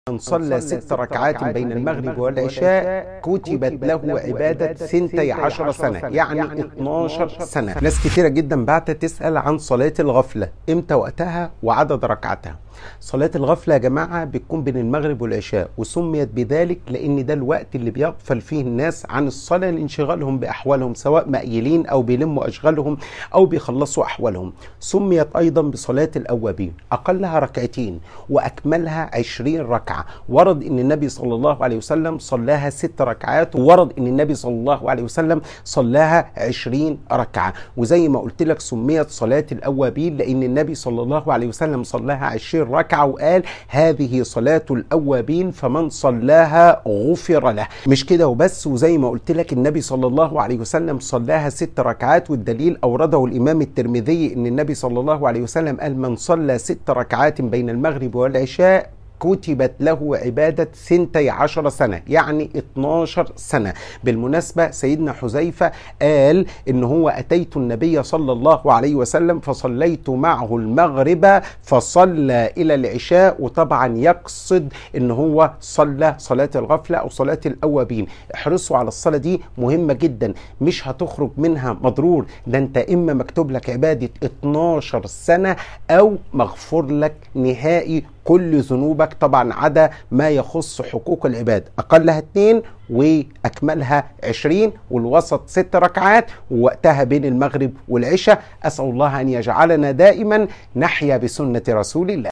من صلى ست ركعات بين المغرب والعشاء كتبت له عبادة سنتي عشر سنة يعني 12 سنة ناس كتيرة جدا بعتت تسأل عن صلاة الغفلة امتى وقتها وعدد ركعتها صلاة الغفلة يا جماعة بتكون بين المغرب والعشاء وسميت بذلك لأن ده الوقت اللي بيغفل فيه الناس عن الصلاة لانشغالهم بأحوالهم سواء مأيلين أو بيلموا أشغالهم أو بيخلصوا أحوالهم سميت أيضا بصلاة الأوابين أقلها ركعتين وأكملها عشرين ركعة ورد أن النبي صلى الله عليه وسلم صلاها ست ركعات وورد أن النبي صلى الله عليه وسلم صلاها عشرين ركعة وزي ما قلت لك سميت صلاة الأوابين لأن النبي صلى الله عليه وسلم صلاها عشرين ركعة وقال هذه صلاة الأوابين فمن صلاها غفر له مش كده وبس وزي ما قلت لك النبي صلى الله عليه وسلم صلاها ست ركعات والدليل أورده الإمام الترمذي أن النبي صلى الله عليه وسلم قال من صلى ست ركعات بين المغرب والعشاء كتبت له عبادة سنتي عشر سنة يعني 12 سنة بالمناسبة سيدنا حذيفة قال إن هو أتيت النبي صلى الله عليه وسلم فصليت معه المغرب فصلى إلى العشاء وطبعا يقصد إن هو صلى صلاة الغفلة أو صلاة الأوابين احرصوا على الصلاة دي مهمة جدا مش هتخرج منها مضرور ده أنت إما مكتوب لك عبادة 12 سنة أو مغفور لك نهائي كل ذنوبك طبعا عدا ما يخص حقوق العباد أقلها اتنين وأكملها عشرين والوسط ست ركعات ووقتها بين المغرب والعشاء أسأل الله أن يجعلنا دائما نحيا بسنة رسول الله